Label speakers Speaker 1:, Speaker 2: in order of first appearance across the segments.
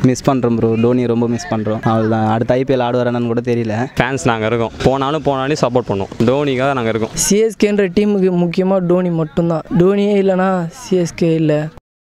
Speaker 1: miss பண்ணுறோம் bro Dhoni ரொம்ப miss பண்ணுறோம் அவ்வளோதான் அடுத்த ஐபிஎல் ஆடுவாரானு கூட தெரியல
Speaker 2: ஃபேன்ஸ் நாங்கள் இருக்கோம் போனாலும் போனாலும் சப்போர்ட் பண்ணுவோம் தோனிக்காக நாங்கள் இருக்கோம்
Speaker 3: சிஎஸ்கேன்ற டீமுக்கு முக்கியமாக டோனி மட்டும்தான் டோனியே இல்லைனா சிஎஸ்கே இல்லை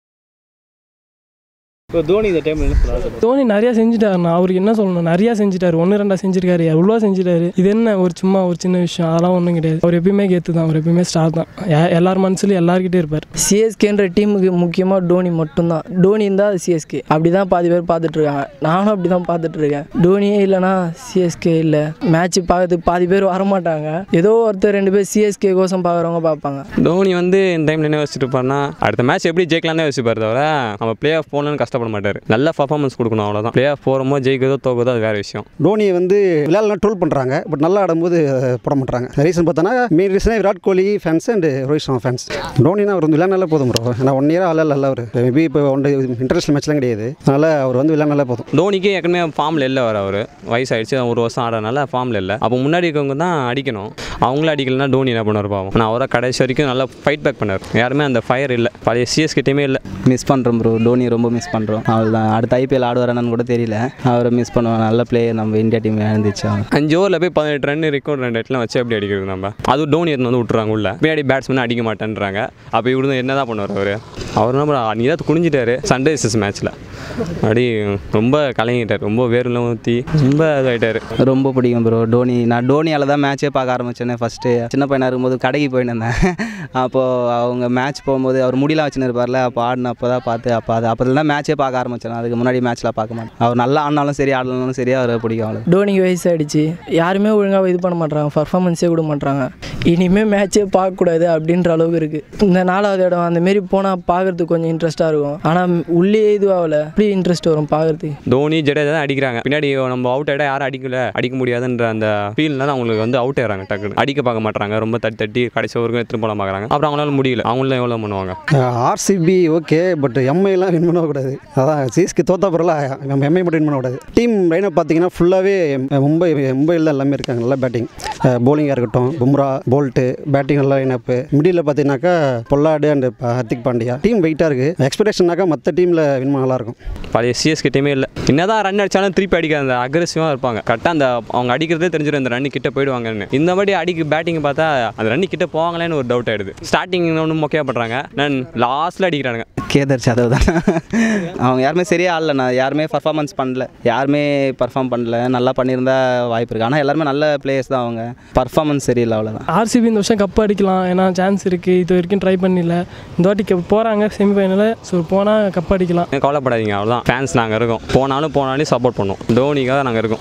Speaker 4: இப்போ தோனி இந்த டைம் என்ன சொல்றாரு
Speaker 5: தோனி நிறையா செஞ்சுட்டாருண்ணா அவருக்கு என்ன சொல்லணும் நிறையா செஞ்சுட்டாரு ஒன்று ரெண்டா செஞ்சிருக்காரு எவ்வளோ செஞ்சுட்டாரு இது என்ன ஒரு சும்மா ஒரு சின்ன விஷயம் அதெல்லாம் ஒன்றும் கிடையாது அவர் எப்பயுமே கேத்து தான் அவர் எப்பயுமே ஸ்டார் தான் எ- எல்லார் மனசுலையும் எல்லார்கிட்டே இருப்பார்
Speaker 3: சிஎஸ்கேன்ற டீமுக்கு முக்கியமாக டோனி மட்டும்தான் டோனி இருந்தால் சிஎஸ்கே அப்படி தான் பாதி பேர் பார்த்துட்டு இருக்காங்க நானும் அப்படி தான் பார்த்துட்டு இருக்கேன் டோனியே இல்லைனா சிஎஸ்கே இல்லை மேட்ச் பார்க்கறதுக்கு பாதி பேர் வரமாட்டாங்க ஏதோ ஒருத்தர் ரெண்டு பேர் சிஎஸ்கே கோசம் பார்க்குறவங்க பார்ப்பாங்க
Speaker 2: தோனி வந்து இந்த டைமில் என்ன யோசிச்சுட்டு இருப்பாருன்னா அடுத்த மேட்ச் எப்படி ஜெயிக்கலாம் தான் யோசிப்பார் தவிர நம்ம பிளே ஆஃப் போகணும்னு கஷ்டப்பட மாட்டார் நல்ல பர்ஃபார்மன்ஸ் கொடுக்கணும் அவ்வளோதான் பிளே ஆஃப் போகிறோமோ ஜெயிக்கிறதோ தோக்குதோ அது வேறு விஷயம்
Speaker 6: டோனியை வந்து விளையாடலாம் ட்ரோல் பண்ணுறாங்க பட் நல்லா ஆடும்போது அஹ், போட மாட்டாங்க ரீசன் பார்த்தோன்னா மெயின் ரீசனே Virat Kohli fans and Rohit Sharma fans டோனினா அவர் வந்து விளையாடினாலே போதும் ப்ரோ ஏன்னா ஒன் இயராக ஆள இல்லை அவர் மேபி இப்போ ஒன் இன்டர்நேஷனல் மேட்ச்லாம் கிடையாது அதனால் அவர் வந்து விளையாடினாலே போதும்
Speaker 2: தோனிக்கு ஏற்கனவே ஃபார்மில் இல்லை வர அவர் வயசாயிடுச்சு ஒரு வருஷம் ஆடுறதுனால ஃபார்மில் இல்லை அப்போ முன்னாடி இருக்கவங்க தான் அடிக்கணும் அவங்களும் அடிக்கலைன்னா டோனி என்ன பண்ணுவார் பாவம் ஆனால் அவரை கடைசி வரைக்கும் நல்லா ஃபைட் பேக் பண்ணார் யாருமே அந்த ஃபயர் இல்லை பழைய சிஎஸ்கே டீமே இல்லை
Speaker 1: மிஸ் பண்ணுறோம் ப்ரோ டோனி ரொம்ப மிஸ் பண்ணுறோம் அவ்வளோதான் அடுத்த ஐபிஎல் ஆடுவாரானு கூட தெரியல அவரை மிஸ் பண்ணுவோம் நல்ல பிளேயர் நம்ம இந்தியா டீம் இழந்துச்சு அவன்
Speaker 2: அஞ்சு ஓவரில் போய் பதினெட்டு ரன் ரெக்கார்ட் ரெண்டு இடத்துல வச்சு எப்படி அடிக்கிறது நம்ம அது டோனி எடுத்து வந்து விட்டுறாங்க உள்ள பின்னாடி பேட்ஸ்மேன் அடிக்க மாட்டேன்றாங்க அப்போ இவரு என்ன தான் பண்ணுவார் அவர் அவர் என்ன பண்ண நீ தான் குனிஞ்சிட்டாரு சன்ரைசர்ஸ் மேட்ச்சில் அப்படி ரொம்ப கலங்கிட்டார் ரொம்ப வேர்லாம் ஊற்றி ரொம்ப இதாகிட்டார்
Speaker 1: ரொம்ப பிடிக்கும் ப்ரோ டோனி நான் டோனியால் தான் மேட்ச்சே பார்க்க ஆரம்பிச்சேனே ஃபஸ்ட்டு சின்ன பையனாக இருக்கும்போது கடைக்கு போயிட்டு இருந்தேன் அப்போது அவங்க மேட்ச் போகும்போது அவர் முடியலாம் வச்சுன்னு இருப்பார்ல அப்போ ஆடினப்போ தான் பார்த்து அப்போ அது அப்போ தான் மேட்ச்சே பார்க்க ஆரம்பிச்சேன் அதுக்கு முன்னாடி மேட்ச்லாம் பார்க்க மாட்டேன் அவர் நல்லா ஆடினாலும் சரி ஆடலனாலும் சரி அவரை பிடிக்கும் அவ்வளோ
Speaker 3: டோனிக்கு வயசாயிடுச்சு யாருமே ஒழுங்காக இது பண்ண மாட்றாங்க பர்ஃபார்மன்ஸே விட மாட்றாங்க இனிமேல் மேட்ச்சே பார்க்கக்கூடாது அப்படின்ற அளவுக்கு இருக்குது இந்த நாலாவது இடம் அந்த மாரி போனால் பார்க்கறதுக்கு கொஞ்சம் இன்ட்ரெஸ்ட்டாக இருக்கும் ஆனால் உள்ளே இதுவாகல அப்படி இன்ட்ரெஸ்ட் வரும் பார்க்கறதுக்கு
Speaker 2: தோனி ஜடேஜா தான் அடிக்கிறாங்க பின்னாடி நம்ம அவுட் ஆகிட்டா யாரும் அடிக்கல அடிக்க முடியாதுன்ற அந்த ஃபீல்னால அவங்களுக்கு வந்து அவுட் ஆகிறாங்க டக்குனு அடிக்க பார்க்க மாட்டாங்க ரொம்ப தட்டி தட்டி கடைசி வரைக்கும் எடுத்துட்டு போல பார்க்குறாங்க அப்புறம் அவங்களால முடியல அவங்களும் எவ்வளோ பண்ணுவாங்க
Speaker 6: ஆர்சிபி ஓகே பட் எம்ஐலாம் வின் பண்ணக்கூடாது அதான் சிஎஸ்கே தோத்தா பிறலாம் நம்ம எம்ஐ மட்டும் வின் பண்ணக்கூடாது டீம் லைனப் பார்த்தீங்கன்னா ஃபுல்லாகவே மும்பை மும்பையில் தான் எல்லாமே இருக்காங்க நல்லா பேட்டிங் bowling-ஆ இருக்கட்டும் பும்ரா போல்ட்டு பேட்டிங் நல்லா லைனப்பு மிடில் பார்த்தீங்கன்னாக்கா Pollard and Hardik Pandya team வெயிட்டாக இருக்குது எக்ஸ்பெக்டேஷனாக்கா மற்ற டீமில் வின் பண்ண நல்லாயிருக்கும்
Speaker 2: பழைய சிஎஸ்கே டீமே இல்லை என்னதான் ரன் அடிச்சாலும் திருப்பி அடிக்க அந்த அக்ரெசிவாக இருப்பாங்க கரெக்டாக அந்த அவங்க அடிக்கிறதே தெரிஞ்சிடும் இந்த ரன் கிட்ட போயிடுவாங்கன்னு இந்த மாதிரி அடிக்க பேட்டிங் பார்த்தா அந்த ரன் கிட்ட போவாங்களேன்னு ஒரு டவுட் ஆயிடுது ஸ்டார்டிங் ஒன்றும் மொக்கையாக பண்ணுறாங்க நான் லாஸ்ட்டில் அடிக்கிறாங்க
Speaker 1: கேதர் ஜாதவ் தான் அவங்க யாருமே சரியாக ஆடலண்ணா யாருமே பர்ஃபார்மன்ஸ் பண்ணல யாருமே பர்ஃபார்ம் பண்ணல நல்லா பண்ணியிருந்தா வாய்ப்பு இருக்குது ஆனால் எல்லாருமே நல்ல பிளேயர்ஸ் தான் அவங்க பர்ஃபார்மன்ஸ் சரியில்லை அவ்வளோதான்
Speaker 5: ஆர்சிபி இந்த வருஷம் கப் அடிக்கலாம் ஏன்னா சான்ஸ் இருக்குது இது வரைக்கும் ட்ரை பண்ணல இந்த வாட்டி போகிறாங்க செமிஃபைனலில் ஸோ போனால் கப் அடிக்கலாம்
Speaker 2: கவலைப்படாதீங்க அவ்வளோதான் ஃபேன்ஸ் நாங்கள் இருக்கோம் போனாலும் போனாலும் சப்போர்ட் பண்ணுவோம் தோனிக்காக நாங்கள் இருக்கோம்